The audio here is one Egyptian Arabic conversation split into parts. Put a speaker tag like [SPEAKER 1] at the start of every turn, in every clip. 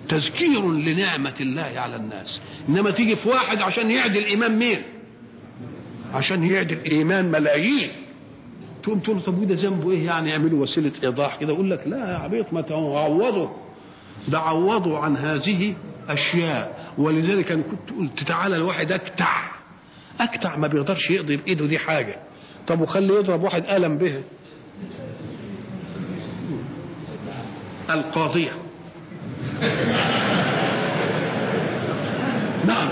[SPEAKER 1] تذكير لنعمة الله على الناس إنما تيجي في واحد عشان يعدل إيمان مين عشان يعدل إيمان ملايين تقوم تقول طب وده ذنبه ايه يعني يعملوا وسيله ايضاح كده يقول لك لا يا عبيط ما تعوضوا ده عوضوا عن هذه اشياء ولذلك انا كنت قلت تعالى الواحد اكتع اكتع ما بيقدرش يقضي بايده دي حاجه طب وخلي يضرب واحد قلم به القاضيه نعم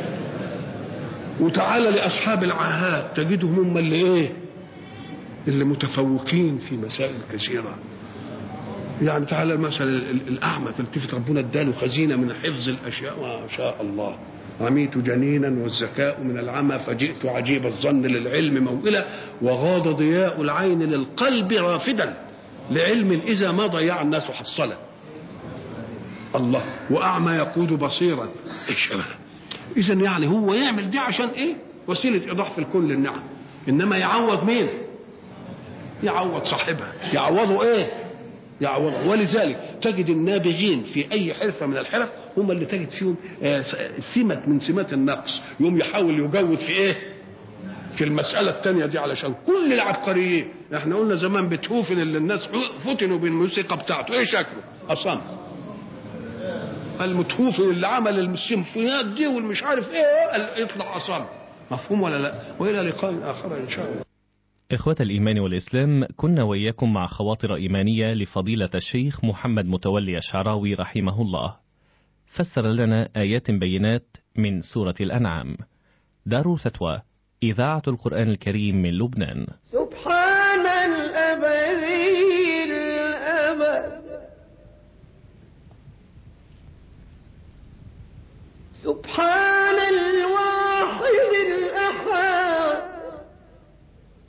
[SPEAKER 1] وتعالى لاصحاب العاهات تجدهم هم اللي ايه اللي متفوقين في مسائل كثيره يعني تعالى مثلا الاعمى تلتفت ربنا اداله خزينه من حفظ الاشياء ما شاء الله عميت جنينا والذكاء من العمى فجئت عجيب الظن للعلم موئلا وغاض ضياء العين للقلب رافدا لعلم اذا ما ضيع الناس حصلا الله واعمى يقود بصيرا ايش اذا يعني هو يعمل دي عشان ايه وسيله ايضاح في الكون للنعم انما يعوض مين يعوض صاحبها يعوضوا ايه يعوضوا ولذلك تجد النابغين في اي حرفه من الحرف هم اللي تجد فيهم سمه من سمات النقص يوم يحاول يجود في ايه في المسألة الثانية دي علشان كل العبقريين احنا قلنا زمان بتهوفن اللي الناس فتنوا بالموسيقى بتاعته ايه شكله أصم المتهوفن اللي عمل السيمفونيات دي والمش عارف ايه يطلع أصم مفهوم ولا لا وإلى لقاء آخر إن شاء الله
[SPEAKER 2] إخوة الإيمان والإسلام كنا وإياكم مع خواطر إيمانية لفضيلة الشيخ محمد متولي الشعراوي رحمه الله فسر لنا آيات بينات من سورة الأنعام دار فتوى إذاعة القرآن الكريم من لبنان
[SPEAKER 3] سبحان الأبدي الأبد سبحان